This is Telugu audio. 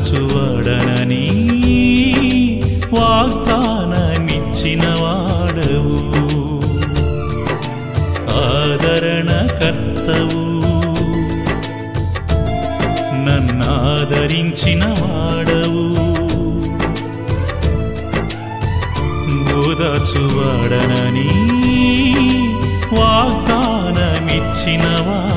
ఓదార్చువాడనని వాగ్దానమిచ్చిన వాడవు ఆదరణ కర్తవు నన్నాదరించిన వాడవు ఓదార్చువాడనని వాగ్దానమిచ్చిన వాడవు